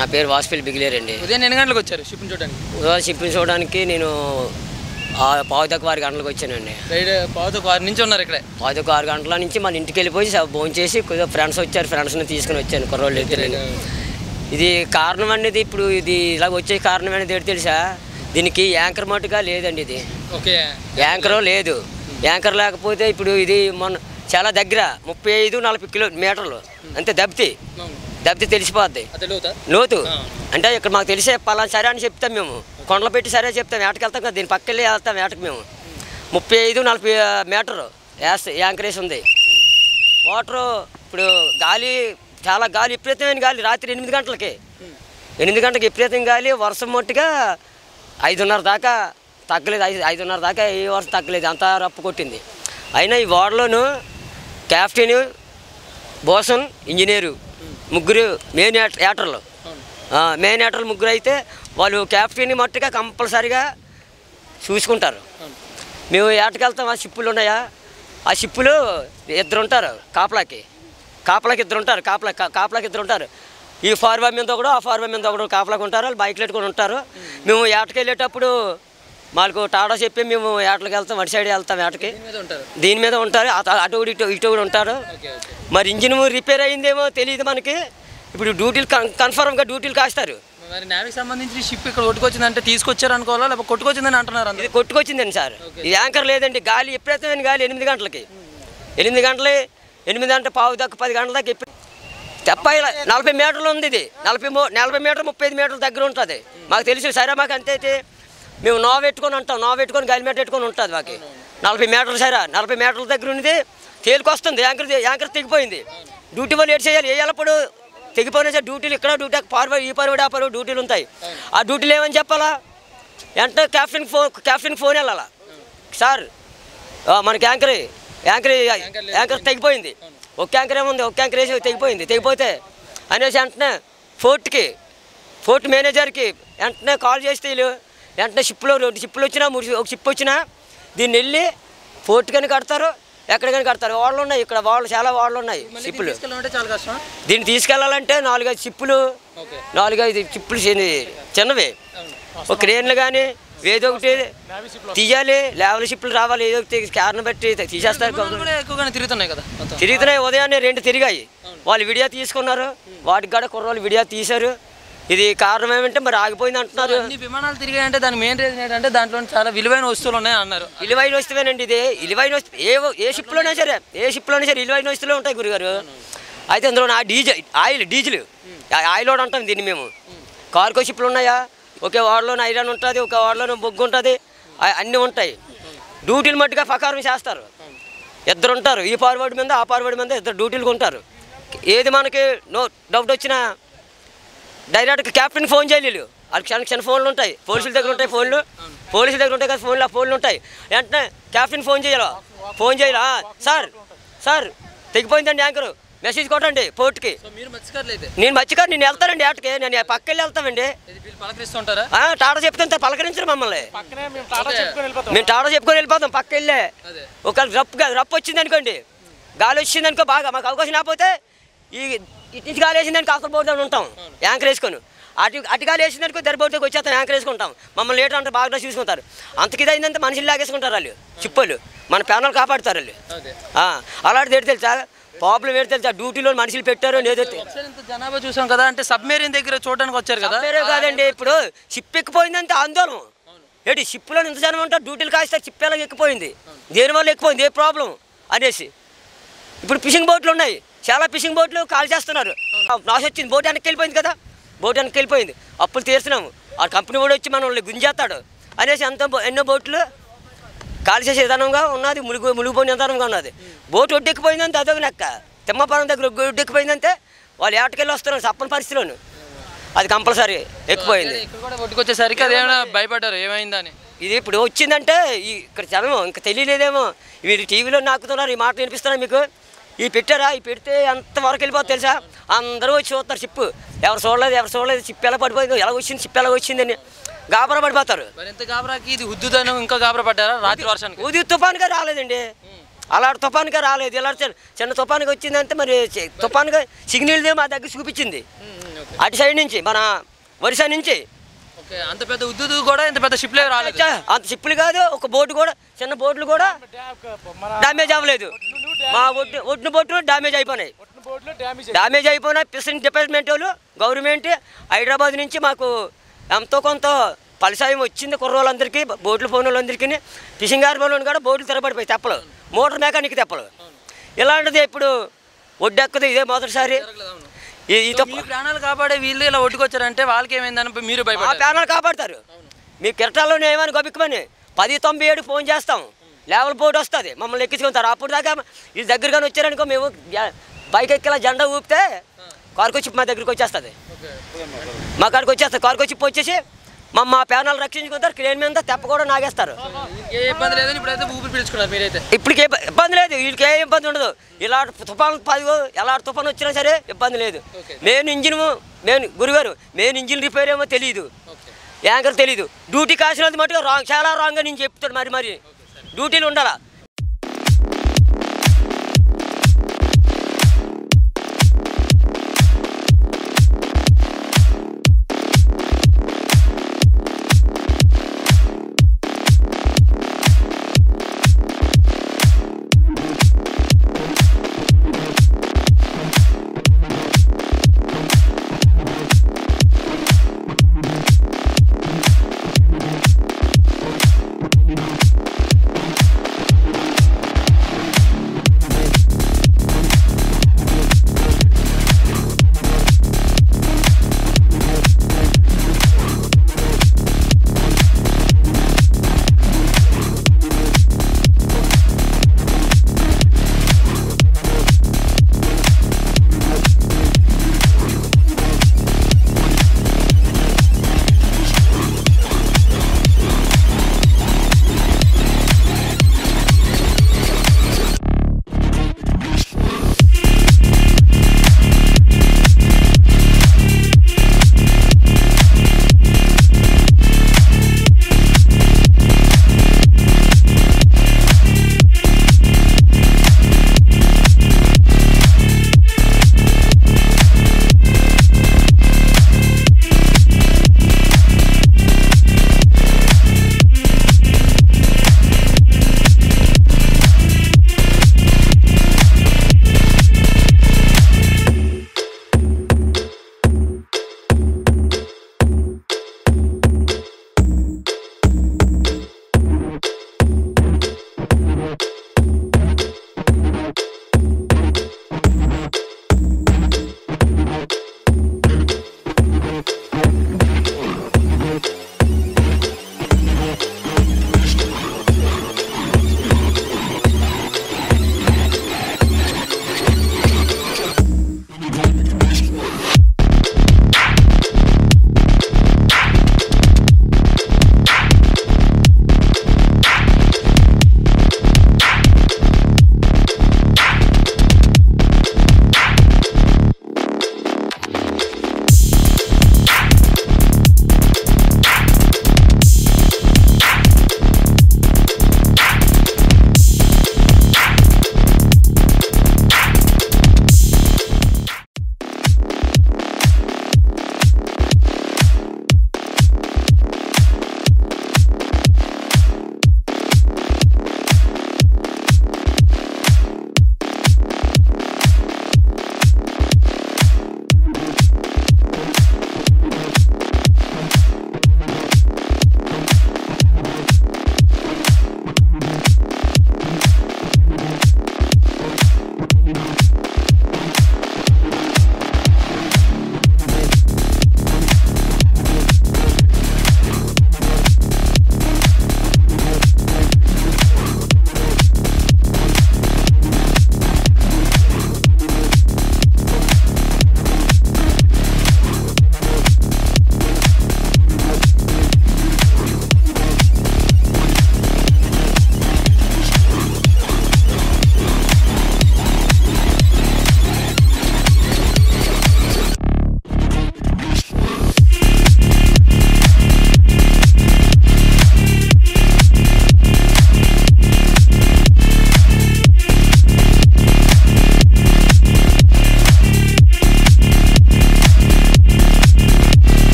నా పేరు వాసుపల్లి బిగిలేరండి ఉదయం ఎన్ని గంటలకు వచ్చారు షిప్ని చూడడానికి ఉదయం షిప్పింగ్ చూడడానికి నేను ఆ పావుతకు ఆరు గంటలకు వచ్చానండి రైడ్ పావుతో ఆరు నుంచి ఉన్నారు ఇక్కడే పావుతకు ఆరు గంటల నుంచి మన ఇంటికి వెళ్ళిపోయి భోజనం చేసి కొద్దిగా ఫ్రెండ్స్ వచ్చారు ఫ్రెండ్స్ని తీసుకుని వచ్చాను కుర్రోళ్ళు ఇద్దరు ఇది కారణం అనేది ఇప్పుడు ఇది ఇలా వచ్చే కారణం అనేది ఏంటి తెలుసా దీనికి యాంకర్ మట్టుగా లేదండి ఇది ఓకే యాంకర్ లేదు యాంకర్ లేకపోతే ఇప్పుడు ఇది మొన్న చాలా దగ్గర ముప్పై ఐదు నలభై కిలో మీటర్లు అంతే దెబ్బతి దెబ్బతి తెలిసిపోద్ది అదే లోతా లోతు ఆ. అంటే ఇక్కడ మాకు తెలిసే పలానా సరే అని చెప్తాం మేము కొండలు పెట్టి సరే చెప్తాం వేటకి వెళ్తాం కదా దీని పక్కకెళ్ళి వెళ్తాం వేటకి మేము ముప్పై ఐదు నలభై ఆ, మీటరు వేస్తే యాంకరేజ్ ఉంది వాటరు ఇప్పుడు గాలి చాలా గాలి విపరీతమైన గాలి రాత్రి ఎనిమిది గంటలకి ఎనిమిది గంటలకు విపరీతం గాలి వర్షం మొట్టుగా ఐదున్నర దాకా తగ్గలేదు ఐదు ఐదున్నర దాకా ఏ వర్షం తగ్గలేదు అంతా రప్పు కొట్టింది అయినా ఈ వాడలోను క్యాప్టెన్ బోసన్ ఇంజనీరు ముగ్గురు మెయిన్ యాట- యాటర్లు ఆ, మెయిన్ యాటర్లు ముగ్గురు అయితే వాళ్ళు క్యాప్టెన్ మట్టుగా కంపల్సరిగా చూసుకుంటారు మేము ఏటకి వెళ్తాం ఆ షిప్పులు ఉన్నాయా ఆ షిప్పులు ఇద్దరు ఉంటారు కాపలాకి కాపలాకి ఇద్దరు ఉంటారు కాపలా కా- కాపలాకి ఇద్దరు ఉంటారు ఈ ఫార్వా మీద ఒకడు ఆ ఫార్వా మీద ఒకడు కాపలాకి ఉంటారు వాళ్ళు బైక్లు పెట్టుకొని ఉంటారు మేము ఏటకి వెళ్ళేటప్పుడు మాకు టాటా చెప్పి మేము ఏటలకు వెళ్తాం అటు సైడ్ వెళ్తాం ఏటకి దీని మీద ఉంటారు దీని మీద ఉంటారు అత- అటు ఒకటి ఇటు ఇటు కూడా ఉంటారు ఓకే ఓకే మరి ఇంజిన్ రిపేర్ అయిందేమో తెలియదు మనకి ఇప్పుడు డ్యూటీలు కన్- కన్ఫర్మ్గా డ్యూటీలు కాస్తారు మరి నేవీకి సంబంధించి షిప్ ఇక్కడ కొట్టుకొచ్చిందంటే తీసుకొచ్చారు అనుకోవాలా లేకపోతే కొట్టుకొచ్చిందని అంటున్నారు అందరూ ఇది కొట్టుకొచ్చిందండి సార్ ఓకే. ఇది యాంకర్ లేదండి గాలి విపరీతమైన గాలి ఎనిమిది గంటలకి ఎనిమిది గంటలు ఎనిమిది గంటల పావు దాకా పది గంటల దాకా ఎప్పి- తెప్ప ఇలా నలభై మీటర్లు ఉంది ఇది నలభై మూ నలభై మీటర్ ముప్పై ఐదు మీటర్ల దగ్గర ఉంటుంది మాకు తెలిసి సరే మాకు అంతే అయితే మేము నో పెట్టుకొని అంటాం నో పెట్టుకొని గాలి మీద పెట్టుకొని ఉంటుంది మాకు నలభై మీటర్లు సరే నలభై మీటర్ల దగ్గర ఉన్నది తేలికొస్తుంది యాంకర్ యాంకర్ తెగిపోయింది డ్యూటీ వాళ్ళు ఏడు చేయాలి వేయాలప్పుడు తెగిపోయినా సరే డ్యూటీలు ఇక్కడ డ్యూటీ పార్వడి ఈ పార్వడి ఆ పార్వడి డ్యూటీలు ఉంటాయి ఆ డ్యూటీలు ఏమని చెప్పాలా వెంటనే క్యాప్టెన్ ఫోన్ క్యాప్టెన్ ఫోన్ వెళ్ళాలా సార్ ఆ, మనకి యాంకర్ యాంకర్ యాంకర్ తెగిపోయింది ఒక యాంకర్ ఏముంది ఒక యాంకర్ వేసి తెగిపోయింది తెగిపోతే అనేసి వెంటనే ఫోర్ట్కి ఫోర్ట్ మేనేజర్కి వెంటనే కాల్ చేస్తే వీళ్ళు వెంటనే షిప్లో రెండు షిప్లు వచ్చినా మూడు ఒక షిప్ వచ్చినా దీన్ని వెళ్ళి ఫోర్ట్ కానీ కడతారు ఎక్కడికైనా కడతారు వాళ్ళు ఉన్నాయి ఇక్కడ వాళ్ళు చాలా వాళ్ళు ఉన్నాయి మళ్ళీ షిప్పులు తీసుకెళ్ళాలంటే చాలా కష్టం దీన్ని తీసుకెళ్ళాలంటే నాలుగైదు షిప్పులు ఓకే నాలుగైదు షిప్పులు చిన్న- చిన్నవి ఒక క్రేన్లు కానీ ఏదో ఒకటి తీయాలి లేవల షిప్పులు రావాలి ఏదో ఒకటి కారణం బట్టి తీసేస్తారు విమానాలు కూడా ఎక్కువగానే తిరుగుతున్నాయి కదా మొత్తం తిరుగుతున్నాయి ఉదయాన్నే రెండు తిరిగాయి వాళ్ళు వీడియో తీసుకున్నారు వాటికి కూడా కుర్రోళ్ళు వీడియో తీశారు ఇది కారణం ఏమంటే మరి ఆగిపోయింది అంటున్నారు అన్ని విమానాలు తిరిగాయంటే దాని మెయిన్ రీజన్ ఏంటంటే దాంట్లో చాలా విలువైన వస్తువులు ఉన్నాయి అన్నారు ఇలువైన వస్తువేనండి ఇది ఇలువైన వస్తు ఏ ఏ షిప్లోనే సరే ఏ షిప్లోనే సరే ఇలువైన వస్తువులే ఉంటాయి గురుగారు అయితే అందులో నా డీజిల్ ఆయిల్ డీజిల్ ఆ- ఆయిల్ కూడా అంటాం దీన్ని మేము కార్గో షిప్లు ఉన్నాయా ఒకే వాడలోనే ఐరన్ ఉంటుంది ఒక వాడలోనే బొగ్గు ఉంటుంది ఆ- అన్నీ ఉంటాయి డ్యూటీలు మట్టుగా ప్రకారం చేస్తారు ఇద్దరు ఉంటారు ఈ ఫార్వర్డ్ మీద ఆ ఫార్వర్డ్ మీద ఇద్దరు డ్యూటీలు ఉంటారు ఏది మనకి నో డౌట్ వచ్చినా డైరెక్ట్గా క్యాప్టెన్ ఫోన్ చేయలేదు వాళ్ళకి క్షణ క్షణ ఫోన్లు ఉంటాయి పోలీసుల దగ్గర ఉంటాయి ఫోన్లు పోలీసుల దగ్గర ఉంటాయి కదా ఫోన్లు ఆ ఫోన్లు ఉంటాయి వెంటనే క్యాప్టెన్ ఫోన్ చేయాలా ఫోన్ చేయాలా సార్ సార్ తెగిపోయిందండి యాంకర్ మెసేజ్ కొట్టండి పోర్ట్కి సో మీరు మత్స్యకారులు అయితే నేను మర్చికారు నేను వెళ్తానండి ఆటకి నేను పక్కకెళ్ళి వెళ్తామండి ఇది వీళ్ళు పలకరిస్తుంటారా ఆ, టాటా చెప్తే పలకరించరు మమ్మల్ని ఓకే. మేము టాటా చెప్పుకొని వెళ్ళిపోతాం పక్కకెళ్ళే అదే ఒక రప్పు రప్పు వచ్చింది అనుకోండి గాలి వచ్చింది అనుకో బాగా మాకు అవకాశం లేకపోతే ఈ ఇటు నుంచి గాలి వేసింది అనుకో అక్కడ పోతే ఉంటాం యాంకర్ వేసుకొని అటు అటు గాలి వేసింది అనుకో దరిపోతే వచ్చేస్తాం యాంకర్ వేసుకుంటాం మమ్మల్ని లేటర్ అంటే బాగా చూసుకుంటారు అంతకి ఇది అయిందంటే మనుషులు లాగేసుకుంటారు వాళ్ళు చిప్పలు మన ప్యానల్ కాపాడుతారు వాళ్ళు అదే ఆ, అలాంటిది ఏంటి తెలుసా ప్రాబ్లం ఏంటి తెలుసా డ్యూటీలో మనుషులు పెట్టారు లేదో తె- ఒకసారి ఇంత జనాభా చూసాం కదా అంటే సబ్మెరీన్ దగ్గర చూడడానికి వచ్చారు కదా వేరే కాదండి ఇప్పుడు షిప్ ఎక్కిపోయిందంటే ఆందోళన ఏంటి షిప్లో ఇంత జనం ఉంటారు డ్యూటీలు కాస్తారు షిప్ ఎలా ఎక్కిపోయింది దేనివల్ల ఎక్కిపోయింది ఏ ప్రాబ్లం అనేసి ఇప్పుడు ఫిషింగ్ బోట్లు ఉన్నాయి చాలా ఫిషింగ్ బోట్లు కాల్ చేస్తున్నారు నాశ వచ్చింది బోట్ వెనక్కి వెళ్ళిపోయింది కదా బోట్ వెనక్కి వెళ్ళిపోయింది అప్పులు తీరుతున్నాము ఆ కంపెనీ కూడా వచ్చి మనల్ని గుంజేస్తాడు అనేసి అంత ఎన్నో బోట్లు కాల్ చేసే విధానంగా ఉన్నది ములుగు మునిగిపోయిన విధానంగా ఉన్నది బోట్ ఒడ్డెక్కిపోయిందంటే అదొక లెక్క తిమ్మపురం దగ్గర ఒడ్డెక్కిపోయిందంటే వాళ్ళు ఏటకెళ్ళి వస్తున్నారు తప్పని పరిస్థితిలోను అది కంపల్సరీ ఎక్కిపోయింది ఇక్కడ కూడా ఒడ్డుకొచ్చేసరికి అదేమైనా భయపడ్డారు ఏమైందని ఇది ఇప్పుడు వచ్చిందంటే ఈ ఇక్కడ జనం ఇంకా తెలియలేదేమో వీరు టీవీలో నాకుతున్నారు ఈ మాట వినిపిస్తున్నారు మీకు ఈ పెట్టారా ఈ పెడితే ఎంతవరకు వెళ్ళిపోతుంది తెలుసా అందరూ వచ్చి చూస్తారు చిప్పు ఎవరు చూడలేదు ఎవరు చూడలేదు చిప్పు ఎలా పడిపోయిందో ఎలా వచ్చింది చిప్పు ఎలా వచ్చిందని గాబరా పడిపోతారు మరి ఎంత గాబరాకి ఇది హుద్దుదనం ఇంకా గాబరా పడ్డారా రాత్రి వర్షానికి ఊది తుఫానుగా రాలేదండి అలాంటి తుఫానుగా రాలేదు ఇలా చిన్న చిన్న తుఫానుగా వచ్చిందంటే మరి చి- తుఫానుగా సిగ్నల్దే మా దగ్గర చూపించింది అటు సైడ్ నుంచి మన ఒరిస్సా నుంచి ఓకే అంత పెద్ద ఉద్దుదు కూడా ఇంత పెద్ద షిప్లే రాలేదు చా, అంత షిప్పులు కాదు ఒక బోటు కూడా చిన్న బోట్లు కూడా డ్యామేజ్ అవ్వలేదు మా ఒడ్డు ఒడ్డున బోట్లు డ్యామేజ్ అయిపోయినాయి డ్యామేజ్ అయిపోయినా ఫిషింగ్ డిపార్ట్మెంట్ వాళ్ళు గవర్నమెంట్ హైదరాబాద్ నుంచి మాకు ఎంతో కొంత పలసాయం వచ్చింది కుర్రోళ్ళందరికీ బోట్లు పోయిన వాళ్ళందరికీ ఫిషింగ్ హార్బర్లో కూడా బోట్లు తిరగబడిపోయి తెప్పలు మోటార్ మెకానిక్ తెప్పలు ఇలాంటిది ఇప్పుడు ఒడ్డెక్కదు ఇదే మొదటిసారి ఈ- ఈ తప్ప మీ ప్రాణాలు కాపాడే వీళ్ళు ఇలా ఒట్టుకొచ్చారంటే వాళ్ళకి ఏమైందని మీరు మా భయపడ్డారు ప్యానల్ కాపాడతారు మీ కిరటాల్లోనే ఏమని గొబ్బిక్కమని పది తొంభై ఏడు ఫోన్ చేస్తాం లేవల్ బోర్డు వస్తుంది మమ్మల్ని ఎక్కించుకుంటారు అప్పుడు దాకా ఈ దగ్గరగానే వచ్చారనుకో మేము జ- బైక్ ఎక్కిలా జెండా ఊపితే కారుకొచ్చి మా దగ్గరికి వచ్చేస్తుంది మా కాడికి వచ్చేస్తుంది కారుకొచ్చి వచ్చేసి మా మా ప్యానల్ రక్షించుకుంటారు క్రేన్ మీద తెప్ప కూడా నాగేస్తారు ఏ ఇబ్బంది లేదని ఇప్పుడైతే ఊపిరి పీల్చుకున్నారు మీరైతే ఇప్పటికి ఏ ఇబ్బంది లేదు వీళ్ళకి ఏ ఇబ్బంది ఉండదు ఇలా తుఫాన్ పది ఎలా తుఫాన్ వచ్చినా సరే ఇబ్బంది లేదు ఓకే. మెయిన్ ఇంజిన్ మెయిన్ గురుగారు మెయిన్ ఇంజిన్ రిపేర్ ఏమో తెలియదు యాంకర్ తెలియదు డ్యూటీ కాసినది మటుకు రాంగ్ చాలా రాంగ్ అని నేను చెప్తాడు మరి మరి డ్యూటీలు ఉండాలా